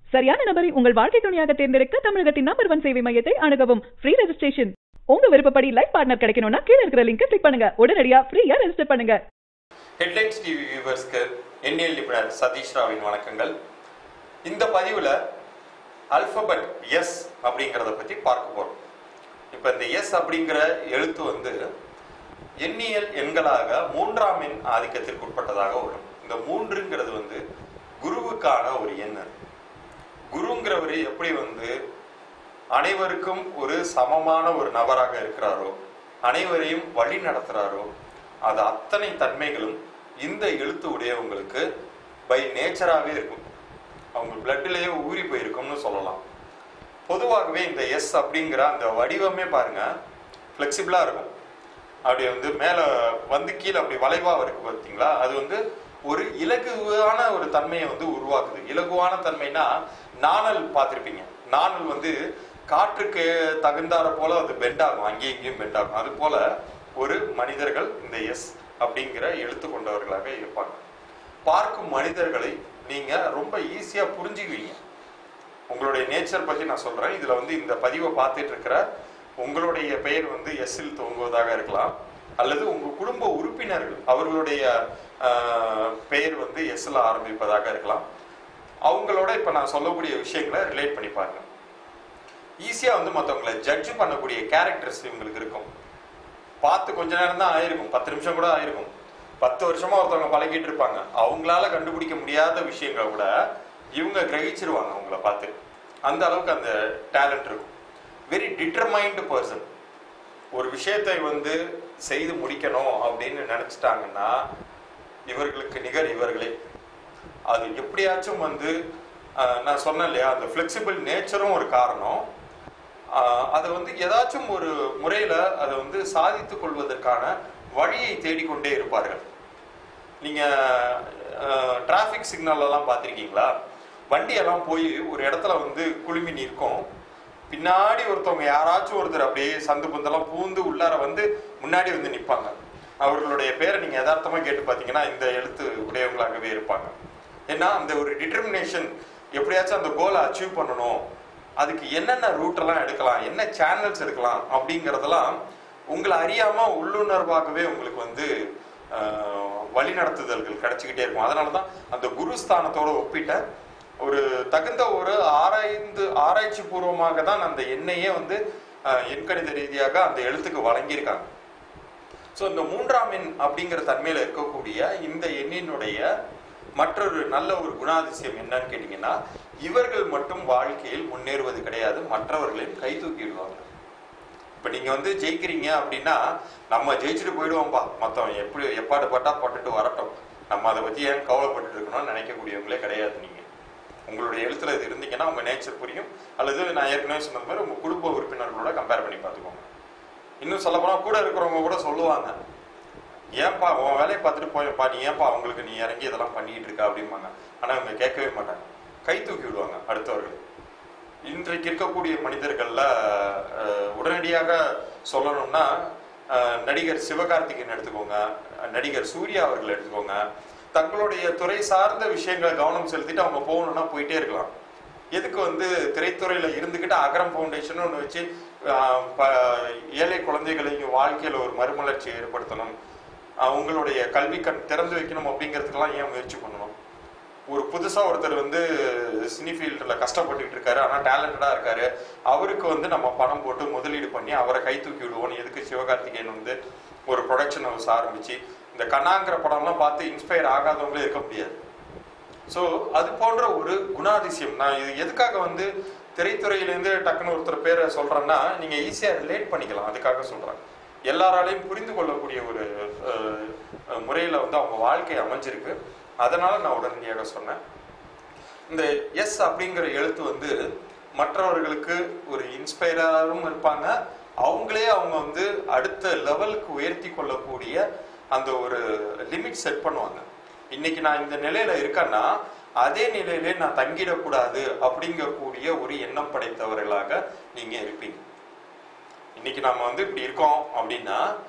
சரியான நபரை உங்கள் வாழ்க்கை துணையாக தேர்ந்தெடுக்க தமிழகத்தின் நம்பர் ஒன் சேவை மையத்தை அணுகவும் ஃப்ரீ ரெஜிஸ்ட்ரேஷன் உங்க விருப்பப்படி லைஃப் பார்ட்னர் கிடைக்கணும்னா கீழ இருக்கிற லிங்கை கிளிக் பண்ணுங்க உடனடியா ஃப்ரீயா ரெஜிஸ்டர் பண்ணுங்க ஹெட்லைன்ஸ் டிவி வியூவர்ஸ்க்கு எண்ணியல் நிபுணர் சதீஷ் ராவின் வணக்கங்கள் இந்த பதிவில் அல்பபெட் எஸ் அப்படிங்கிறத பற்றி பார்க்க போகிறோம் இப்போ இந்த எஸ் அப்படிங்கிற எழுத்து வந்து எண்ணியல் எண்களாக மூன்றாம் எண் ஆதிக்கத்திற்கு உட்பட்டதாக வரும் இந்த மூன்றுங்கிறது வந்து குருவுக்கான ஒரு எண் அது. குருங்கிறவர் எப்படி வந்து அனைவருக்கும் ஒரு சமமான ஒரு நபராக இருக்கிறாரோ அனைவரையும் வழி நடத்துறாரோ அது அத்தனை தன்மைகளும் இந்த எழுத்து உடையவங்களுக்கு பை நேச்சராகவே இருக்கும் அவங்க பிளட்லேயே ஊறி போயிருக்கும்னு சொல்லலாம் பொதுவாகவே இந்த எஸ் அப்படிங்கிற அந்த வடிவமே பாருங்க ஃப்ளெக்சிபிளாக இருக்கும் அப்படி வந்து மேலே வந்து கீழே அப்படி வளைவாக இருக்கு பார்த்தீங்களா அது வந்து ஒரு இலகுவான ஒரு தன்மையை வந்து உருவாக்குது இலகுவான தன்மைனா நாணல் பார்த்துருப்பீங்க நாணல் வந்து காற்றுக்கு தகுந்தாற போல அது பெண்ட் ஆகும் அங்கேயும் இங்கேயும் பெண்ட் ஆகும் அது போல ஒரு மனிதர்கள் இந்த எஸ் அப்படிங்கிற எழுத்து கொண்டவர்களாக இருப்பாங்க பார்க்கும் மனிதர்களை நீங்க ரொம்ப ஈஸியா புரிஞ்சுக்குவீங்க உங்களுடைய நேச்சர் பத்தி நான் சொல்றேன் இதுல வந்து இந்த பதிவை பார்த்துட்டு இருக்கிற உங்களுடைய பெயர் வந்து எஸ்ஸில் துவங்குவதாக இருக்கலாம் அல்லது உங்க குடும்ப உறுப்பினர்கள் அவர்களுடைய ஆஹ், பெயர் வந்து எஸ்ஸில் ஆரம்பிப்பதாக இருக்கலாம் அவங்களோட இப்ப நான் சொல்லக்கூடிய விஷயங்களை ரிலேட் பண்ணி பாருங்க ஈஸியா வந்து மற்றவங்களை ஜட்ஜ் பண்ணக்கூடிய கேரக்டர்ஸ் இவங்களுக்கு இருக்கும் பார்த்து கொஞ்ச நேரம் தான் ஆயிருக்கும் பத்து நிமிஷம் கூட ஆயிருக்கும் பத்து வருஷமா ஒருத்தவங்க பழகிட்டு இருப்பாங்க அவங்களால கண்டுபிடிக்க முடியாத விஷயங்களை கூட இவங்க கிரகிச்சிருவாங்க அவங்கள பார்த்து அந்த அளவுக்கு அந்த டேலண்ட் இருக்கும் வெரி டிட்டர்மைண்டு பர்சன் ஒரு விஷயத்தை வந்து செய்து முடிக்கணும் அப்படின்னு நினைச்சிட்டாங்கன்னா இவர்களுக்கு நிகர் இவர்களே அது எப்படியாச்சும் வந்து ஆஹ், நான் சொன்னேன் இல்லையா அந்த ஃப்ளெக்சிபிள் நேச்சரும் ஒரு காரணம் ஆஹ், அதை வந்து ஏதாச்சும் ஒரு முறையில் அதை வந்து சாதித்துக் கொள்வதற்கான வழியை தேடிக்கொண்டே இருப்பார்கள் நீங்கள் டிராஃபிக் சிக்னல்லாம் பார்த்துருக்கீங்களா வண்டியெல்லாம் போய் ஒரு இடத்துல வந்து குழுமி நிற்கும் பின்னாடி ஒருத்தவங்க யாராச்சும் ஒருத்தர் அப்படியே சந்து பந்தெல்லாம் பூந்து உள்ளார வந்து முன்னாடி வந்து நிற்பாங்க அவர்களுடைய பேரை நீங்கள் யதார்த்தமாக கேட்டு பார்த்தீங்கன்னா இந்த எழுத்து உடையவங்களாகவே இருப்பாங்க ஏன்னா அந்த ஒரு டிட்டர்மினேஷன் எப்படியாச்சும் அந்த கோலை அச்சீவ் பண்ணணும் அதுக்கு என்னென்ன ரூட்டெல்லாம் எடுக்கலாம் என்ன சேனல்ஸ் எடுக்கலாம் அப்படிங்கிறதெல்லாம் உங்களை அறியாம உள்ளுணர்வாகவே உங்களுக்கு வந்து ஆஹ், வழிநடத்துதல்கள் கிடைச்சிக்கிட்டே இருக்கும் அதனால தான் அந்த குருஸ்தானத்தோட ஒப்பிட்ட ஒரு தகுந்த ஒரு ஆராய்ந்து ஆராய்ச்சி பூர்வமாக தான் அந்த எண்ணையே வந்து ஆஹ், எண்கணித ரீதியாக அந்த எழுத்துக்கு வழங்கியிருக்காங்க ஸோ இந்த மூன்றாம் எண் அப்படிங்கிற தன்மையில இருக்கக்கூடிய இந்த எண்ணினுடைய மற்றொரு நல்ல ஒரு குணாதிசயம் என்னன்னு கேட்டீங்கன்னா இவர்கள் மட்டும் வாழ்க்கையில் முன்னேறுவது கிடையாது மற்றவர்களையும் கை தூக்கி விடுவாங்க இப்போ நீங்க வந்து ஜெயிக்கிறீங்க அப்படின்னா நம்ம ஜெயிச்சுட்டு போயிடுவோம்ப்பா மற்றவன் எப்படி எப்பாடு பட்டா பட்டுட்டு வரட்டும் நம்ம அதை பத்தி ஏன் கவலைப்பட்டுட்டு இருக்கணும்னு நினைக்கக்கூடியவங்களே கிடையாது நீங்க உங்களுடைய எழுத்துல இது இருந்தீங்கன்னா உங்க நேச்சர் புரியும் அல்லது நான் ஏற்கனவே சொன்ன மாதிரி உங்க குடும்ப உறுப்பினர்களோட கம்பேர் பண்ணி பார்த்துக்கோங்க இன்னும் சொல்ல போனா கூட இருக்கிறவங்க கூட சொல்லுவாங்க ஏன்பா உன் வேலையை பார்த்துட்டு போயப்பா நீ ஏன்பா அவங்களுக்கு நீ இறங்கி இதெல்லாம் பண்ணிட்டு இருக்க அப்படிம்பாங்க ஆனா அவங்க கேட்கவே மாட்டாங்க கை தூக்கி விடுவாங்க அடுத்தவர்கள் இன்றைக்கு இருக்கக்கூடிய மனிதர்கள்ல அஹ், உடனடியாக சொல்லணும்னா அஹ், நடிகர் சிவகார்த்திகேயன் எடுத்துக்கோங்க நடிகர் சூர்யா அவர்கள் எடுத்துக்கோங்க தங்களுடைய துறை சார்ந்த விஷயங்களை கவனம் செலுத்திட்டு அவங்க போகணும்னா போயிட்டே இருக்கலாம் எதுக்கு வந்து திரைத்துறையில இருந்துக்கிட்டு அகரம் ஃபவுண்டேஷன் ஒன்று வச்சு ஆஹ், ப- ஏழை குழந்தைகளையும் வாழ்க்கையில ஒரு மறுமலர்ச்சியை ஏற்படுத்தணும் ஆஹ், உங்களுடைய கல்வி கண் திறந்து வைக்கணும் அப்படிங்கிறதுக்கெல்லாம் ஏன் முயற்சி பண்ணணும் ஒரு புதுசா ஒருத்தர் வந்து சினி ஃபீல்டில் கஷ்டப்பட்டுக்கிட்டு இருக்காரு ஆனால் டேலண்டடாக இருக்காரு அவருக்கு வந்து நம்ம பணம் போட்டு முதலீடு பண்ணி அவரை கை தூக்கி விடுவோம் எதுக்கு சிவகார்த்திகேயன் வந்து ஒரு ப்ரொடக்ஷன் ஹவுஸ் ஆரம்பிச்சு இந்த கண்ணாங்கிற படம்லாம் பார்த்து இன்ஸ்பயர் ஆகாதவங்களே இருக்க முடியாது ஸோ அது போன்ற ஒரு குணாதிசயம் நான் இது எதுக்காக வந்து திரைத்துறையிலேருந்து டக்குன்னு ஒருத்தர் பேரை சொல்றேன்னா நீங்க ஈஸியா ரிலேட் பண்ணிக்கலாம் அதுக்காக சொல்றேன் எல்லாராலையும் புரிந்து கொள்ளக்கூடிய ஒரு அஹ், அஹ், முறையில வந்து அவங்க வாழ்க்கை அமைஞ்சிருக்கு அதனால நான் உடனடியாக சொன்னேன் இந்த எஸ் அப்படிங்கிற எழுத்து வந்து மற்றவர்களுக்கு ஒரு இன்ஸ்பயராகவும் இருப்பாங்க அவங்களே அவங்க வந்து அடுத்த லெவலுக்கு உயர்த்தி கொள்ளக்கூடிய அந்த ஒரு லிமிட் செட் பண்ணுவாங்க இன்னைக்கு நான் இந்த நிலையில இருக்கேன்னா அதே நிலையிலே நான் தங்கிடக்கூடாது அப்படிங்கக்கூடிய ஒரு எண்ணம் படைத்தவர்களாக நீங்க இருப்பீங்க இன்னைக்கு நம்ம வந்து இப்படி இருக்கோம் அப்படின்னா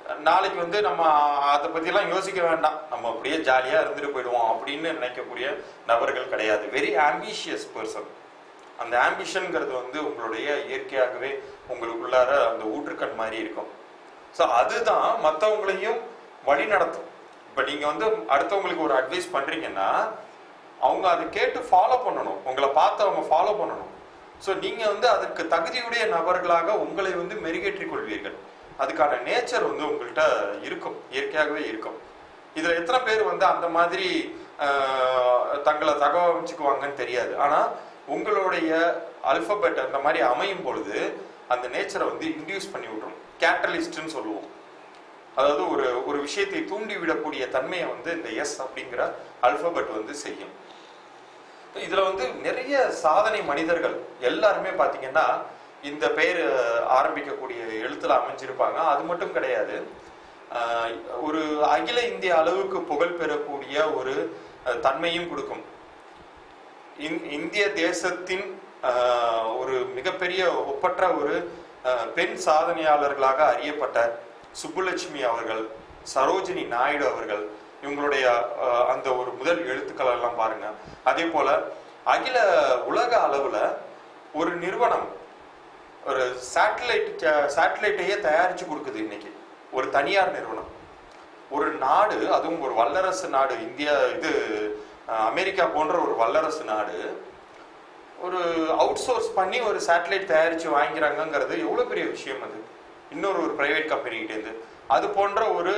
நாளைக்கு வந்து நம்ம அதை பற்றிலாம் யோசிக்க வேண்டாம் நம்ம அப்படியே ஜாலியாக இருந்துட்டு போயிடுவோம் அப்படின்னு நினைக்கக்கூடிய நபர்கள் கிடையாது வெரி ஆம்பிஷியஸ் பர்சன் அந்த ஆம்பிஷன்ங்கிறது வந்து உங்களுடைய இயற்கையாகவே உங்களுக்குள்ளார அந்த ஊற்றுக்கண் மாதிரி இருக்கும் ஸோ அதுதான் மற்றவங்களையும் வழி நடத்தும் இப்போ நீங்கள் வந்து அடுத்தவங்களுக்கு ஒரு அட்வைஸ் பண்ணுறீங்கன்னா அவங்க அதை கேட்டு ஃபாலோ பண்ணணும் உங்களை பார்த்து அவங்க ஃபாலோ பண்ணணும் ஸோ நீங்கள் வந்து அதற்கு தகுதியுடைய நபர்களாக உங்களை வந்து மெருகேற்றிக் கொள்வீர்கள் அதுக்கான நேச்சர் வந்து உங்கள்கிட்ட இருக்கும் இயற்கையாகவே இருக்கும் இதில் எத்தனை பேர் வந்து அந்த மாதிரி ஆஹ், தங்களை தகவமைச்சுக்குவாங்கன்னு தெரியாது ஆனால் உங்களுடைய அல்பபெட் அந்த மாதிரி அமையும் பொழுது அந்த நேச்சரை வந்து இன்டியூஸ் பண்ணி விட்டுரும் கேட்டலிஸ்ட்னு சொல்லுவோம் அதாவது ஒரு ஒரு விஷயத்தை தூண்டி விடக்கூடிய தன்மையை வந்து இந்த எஸ் அப்படிங்கிற அல்பபெட் வந்து செய்யும் இதுல வந்து நிறைய சாதனை மனிதர்கள் எல்லாருமே பாத்தீங்கன்னா இந்த பெயர் ஆரம்பிக்கக்கூடிய எழுத்துல அமைஞ்சிருப்பாங்க அது மட்டும் கிடையாது ஆஹ் ஒரு அகில இந்திய அளவுக்கு புகழ் பெறக்கூடிய ஒரு அஹ், தன்மையும் கொடுக்கும் இந்- இந்திய தேசத்தின் ஆஹ், ஒரு மிகப்பெரிய ஒப்பற்ற ஒரு ஆஹ், பெண் சாதனையாளர்களாக அறியப்பட்ட சுப்புலட்சுமி அவர்கள் சரோஜினி நாயுடு அவர்கள் இவங்களுடைய ஆஹ், அந்த ஒரு முதல் எழுத்துக்கள் எல்லாம் பாருங்க அதே போல அகில உலக அளவுல ஒரு நிறுவனம் ஒரு சேட்டலைட் சேட்டலைட்டையே தயாரிச்சு கொடுக்குது இன்னைக்கு ஒரு தனியார் நிறுவனம் ஒரு நாடு அதுவும் ஒரு வல்லரசு நாடு இந்தியா இது அஹ், அமெரிக்கா போன்ற ஒரு வல்லரசு நாடு ஒரு அவுட் சோர்ஸ் பண்ணி ஒரு சேட்டலைட் தயாரிச்சு வாங்கிறாங்கங்கிறது எவ்வளவு பெரிய விஷயம் அது இன்னொரு ஒரு பிரைவேட் கம்பெனிகிட்டேருந்து அது போன்ற ஒரு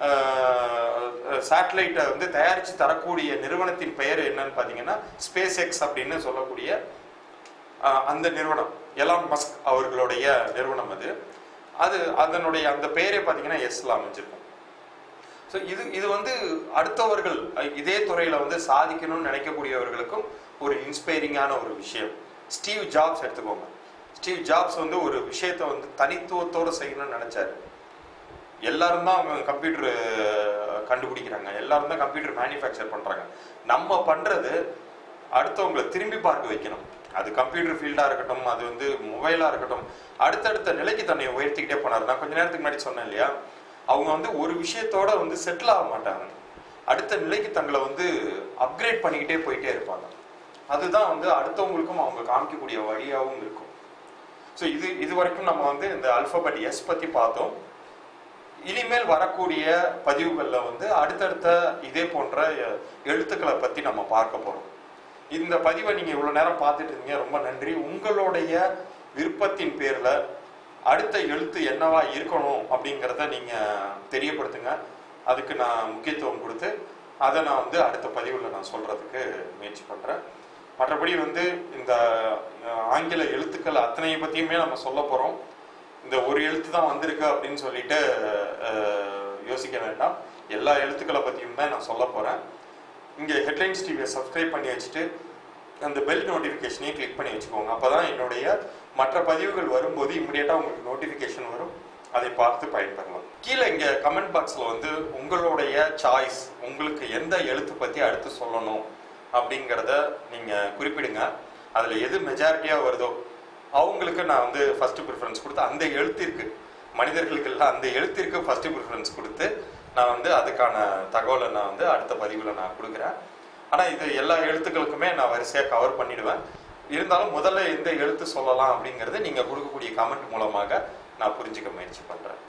சேட்டலைட்டை வந்து தயாரிச்சு தரக்கூடிய நிறுவனத்தின் பெயர் என்னன்னு பார்த்தீங்கன்னா ஸ்பேஸ் எக்ஸ் அப்படின்னு சொல்லக்கூடிய ஆஹ் அந்த நிறுவனம் எலான் மஸ்க் அவர்களுடைய நிறுவனம் அது அது அதனுடைய அந்த பெயரே பார்த்தீங்கன்னா எஸ்ல அமைஞ்சிருக்கும் ஸோ இது இது வந்து அடுத்தவர்கள் அஹ் இதே துறையில வந்து சாதிக்கணும்னு நினைக்கக்கூடியவர்களுக்கும் ஒரு இன்ஸ்பைரிங்கான ஒரு விஷயம் ஸ்டீவ் ஜாப்ஸ் எடுத்துக்கோங்க ஸ்டீவ் ஜாப்ஸ் வந்து ஒரு விஷயத்தை வந்து தனித்துவத்தோட செய்யணும்னு நினைச்சாரு எல்லாரும் தான் அவங்க கம்ப்யூட்டர் கண்டுபிடிக்கிறாங்க எல்லாரும் தான் கம்ப்யூட்டர் மேனுஃபேக்சர் பண்றாங்க நம்ம பண்றது அடுத்தவங்களை திரும்பி பார்க்க வைக்கணும் அது கம்ப்யூட்டர் ஃபீல்டா இருக்கட்டும் அது வந்து மொபைலா இருக்கட்டும் அடுத்தடுத்த நிலைக்கு தன்னை உயர்த்திக்கிட்டே போனார் நான் கொஞ்ச நேரத்துக்கு முன்னாடி சொன்னேன் இல்லையா அவங்க வந்து ஒரு விஷயத்தோட வந்து செட்டில் ஆக மாட்டாங்க அடுத்த நிலைக்கு தங்களை வந்து அப்கிரேட் பண்ணிக்கிட்டே போயிட்டே இருப்பாங்க அதுதான் வந்து அடுத்தவங்களுக்கும் அவங்க காமிக்கக்கூடிய வழியாகவும் இருக்கும் ஸோ இது இது வரைக்கும் நம்ம வந்து இந்த அல்பபெட் எஸ் பத்தி பார்த்தோம் இனிமேல் வரக்கூடிய பதிவுகளில் வந்து அடுத்தடுத்த இதே போன்ற அஹ், எழுத்துக்களை பத்தி நம்ம பார்க்க போறோம் இந்த பதிவை நீங்க இவ்வளவு நேரம் பார்த்துட்டு இருந்தீங்க ரொம்ப நன்றி உங்களுடைய விருப்பத்தின் பேர்ல அடுத்த எழுத்து என்னவா இருக்கணும் அப்படிங்கிறத நீங்க தெரியப்படுத்துங்க அதுக்கு நான் முக்கியத்துவம் கொடுத்து அதை நான் வந்து அடுத்த பதிவில் நான் சொல்றதுக்கு முயற்சி பண்றேன் மற்றபடி வந்து இந்த அஹ், ஆங்கில எழுத்துக்கள் அத்தனையை பத்தியுமே நம்ம சொல்ல போறோம் இந்த ஒரு எழுத்து தான் வந்திருக்கு அப்படின்னு சொல்லிட்டு அஹ், யோசிக்க வேண்டாம் எல்லா எழுத்துக்களை பத்தியும் தான் நான் சொல்ல போறேன் இங்கே ஹெட்லைன்ஸ் டிவியை சப்ஸ்கிரைப் பண்ணி வச்சுட்டு அந்த பெல் நோட்டிஃபிகேஷனையும் கிளிக் பண்ணி வச்சுக்கோங்க அப்பதான் என்னுடைய மற்ற பதிவுகள் வரும்போது இமிடியேட்டாக உங்களுக்கு நோட்டிஃபிகேஷன் வரும் அதை பார்த்து பயன்பெறலாம் கீழே இங்கே கமெண்ட் பாக்ஸில் வந்து உங்களுடைய சாய்ஸ் உங்களுக்கு எந்த எழுத்து பற்றி அடுத்து சொல்லணும் அப்படிங்கிறத நீங்கள் குறிப்பிடுங்க அதில் எது மெஜாரிட்டியாக வருதோ அவங்களுக்கு நான் வந்து ஃபர்ஸ்ட் ப்ரிஃபரன்ஸ் கொடுத்து அந்த எழுத்திற்கு மனிதர்களுக்கு எல்லாம் அந்த எழுத்திற்கு ஃபர்ஸ்ட் ப்ரிஃபரன்ஸ் கொடுத்து நான் வந்து அதுக்கான தகவலை நான் வந்து அடுத்த பதிவில் நான் கொடுக்குறேன் ஆனால் இது எல்லா எழுத்துக்களுக்குமே நான் வரிசையாக கவர் பண்ணிடுவேன் இருந்தாலும் முதல்ல எந்த எழுத்து சொல்லலாம் அப்படிங்கிறது நீங்கள் கொடுக்கக்கூடிய கமெண்ட் மூலமாக நான் புரிஞ்சுக்க முயற்சி பண்ணுறேன்